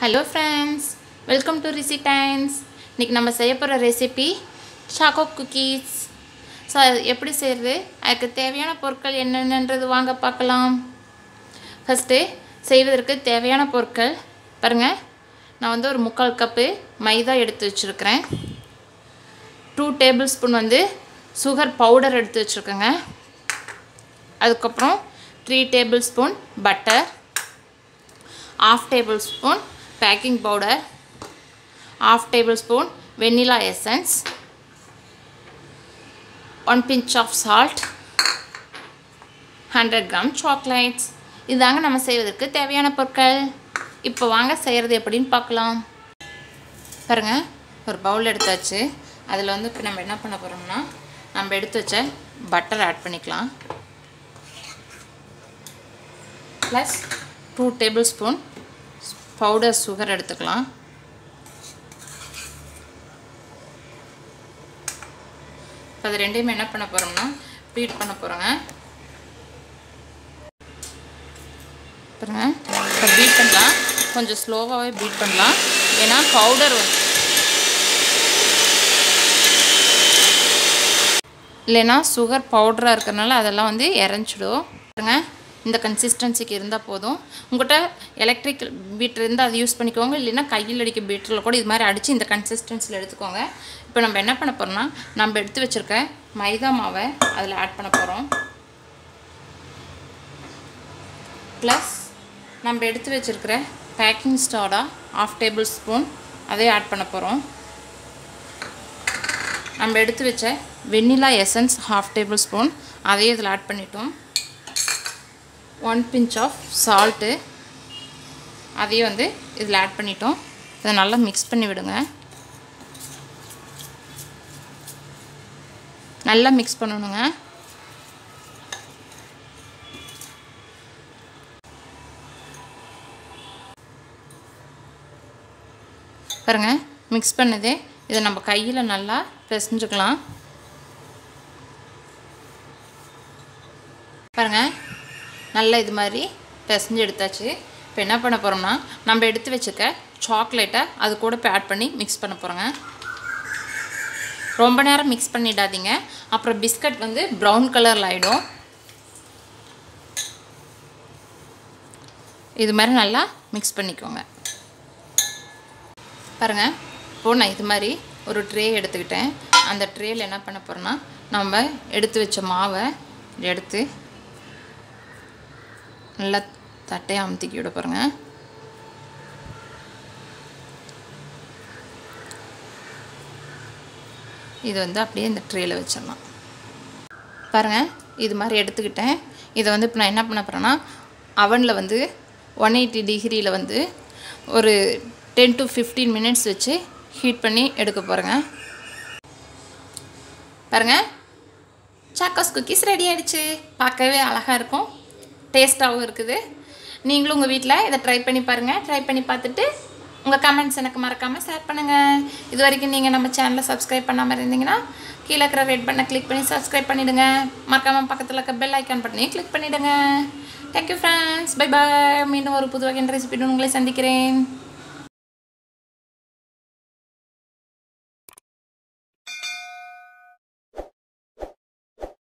hello friends welcome to Rishi times இன்றைக்கி நம்ம செய்ய போகிற ரெசிபி சாக்கோ குக்கீஸ் ஸோ அது எப்படி செய்கிறது அதுக்கு தேவையான பொருட்கள் என்னென்னன்றது வாங்க பார்க்கலாம் ஃபஸ்ட்டு செய்வதற்கு தேவையான பொருட்கள் பாருங்கள் நான் வந்து ஒரு முக்கால் கப்பு மைதா எடுத்து வச்சுருக்கிறேன் டூ டேபிள் ஸ்பூன் வந்து சுகர் பவுடர் எடுத்து வச்சுருக்கேங்க அதுக்கப்புறம் three tablespoon butter half table tablespoon baking powder half table tablespoon vanilla essence one pinch of salt hundred gram chocolates இதாங்க நம்ம செய்வதற்கு தேவையான பொருட்கள் இப்போ வாங்க செய்கிறது எப்படின்னு பார்க்கலாம் பாருங்கள் ஒரு பவுல் எடுத்தாச்சு அதில் வந்து இப்போ நம்ம என்ன பண்ண போகிறோம்னா நம்ம எடுத்து வச்ச பட்டர் ஆட் பண்ணிக்கலாம் plus two table spoon powder sugar எடுத்துக்கலாம் இப்போ அது ரெண்டையுமே என்ன பண்ண போகிறோம்னா பீட் பண்ண போகிறோங்க பாருங்க இப்போ பீட் பண்ணலாம் கொஞ்சம் ஸ்லோவாகவே பீட் பண்ணலாம் ஏன்னா பவுடர் வந்து இல்லைன்னா சுகர் பவுடராக இருக்கிறனால அதெல்லாம் வந்து இறஞ்சிடும் பாருங்க இந்த கன்சிஸ்டன்சிக்கு இருந்தால் போதும் உங்கள்கிட்ட எலக்ட்ரிக் பீட்டர் இருந்தால் அதை யூஸ் பண்ணிக்கோங்க இல்லைன்னா கையில் அடிக்க பீட்டரில் கூட இது மாதிரி அடித்து இந்த கன்சிஸ்டன்சியில் எடுத்துக்கோங்க இப்போ நம்ம என்ன பண்ண போகிறோம்னா நம்ம எடுத்து வச்சுருக்க மைதா மாவை அதில் ஆட் பண்ண போகிறோம் ப்ளஸ் நம்ம எடுத்து வச்சுருக்கிற baking soda of table spoon அதையும் ஆட் பண்ண போகிறோம் நம்ம எடுத்து வச்ச vanilla essence half table spoon அதையும் இதில் ஆட் பண்ணிட்டோம் ஒன் பிஞ்ச் ஆஃப் சால்ட்டு அதையும் வந்து இதில் ஆட் பண்ணிட்டோம் இதை நல்லா மிக்ஸ் பண்ணி விடுங்க நல்லா மிக்ஸ் பண்ணணுங்க பாருங்க மிக்ஸ் பண்ணது இதை நம்ம கையில் நல்லா பிசைஞ்சுக்கலாம் பாருங்கள் நல்லா இது மாதிரி பிசைஞ்சு எடுத்தாச்சு இப்போ என்ன பண்ண போகிறோம்னா நம்ம எடுத்து வச்சுக்க சாக்லேட்டை அது கூட இப்போ ஆட் பண்ணி மிக்ஸ் பண்ண போகிறோங்க ரொம்ப நேரம் மிக்ஸ் பண்ணிடாதீங்க அப்புறம் பிஸ்கட் வந்து ப்ரௌன் கலரில் ஆகிடும் இது மாதிரி நல்லா மிக்ஸ் பண்ணிக்கோங்க பாருங்கள் இப்போது நான் இது மாதிரி ஒரு ட்ரே எடுத்துக்கிட்டேன் அந்த ட்ரேயில் என்ன பண்ண போகிறேன்னா நம்ம எடுத்து வச்ச மாவை எடுத்து நல்லா தட்டையை அமுத்திக்கி விட பாருங்க இது வந்து அப்படியே இந்த ட்ரேயில் வச்சிடலாம் பாருங்கள் இது மாதிரி எடுத்துக்கிட்டேன் இதை வந்து இப்போ நான் என்ன பண்ண போகிறேன்னா அவனில் வந்து ஒன் எயிட்டி டிகிரியில் வந்து ஒரு டென் டு ஃபிஃப்டீன் மினிட்ஸ் வச்சு ஹீட் பண்ணி எடுக்க போகிறேங்க பாருங்கள் சாக்கோஸ் குக்கீஸ் ரெடி ஆகிடுச்சு பார்க்கவே அழகாக இருக்கும் டேஸ்ட்டாகவும் இருக்குது நீங்களும் உங்கள் வீட்டில் இதை ட்ரை பண்ணி பாருங்கள் ட்ரை பண்ணி பார்த்துட்டு உங்கள் கமெண்ட்ஸ் எனக்கு மறக்காமல் ஷேர் பண்ணுங்கள் இது வரைக்கும் நீங்கள் நம்ம சேனலை சப்ஸ்கிரைப் பண்ணாமல் இருந்தீங்கன்னா கீழே இருக்கிற ரெட் பண்ணை கிளிக் பண்ணி சப்ஸ்கிரைப் பண்ணிவிடுங்க மறக்காமல் பக்கத்தில் இருக்க பெல் ஐக்கான் பண்ணி கிளிக் பண்ணிவிடுங்க தேங்க்யூ ஃப்ரெண்ட்ஸ் பை பாய் மீண்டும் ஒரு புது வகையான ரெசிபின்னு உங்களை சந்திக்கிறேன்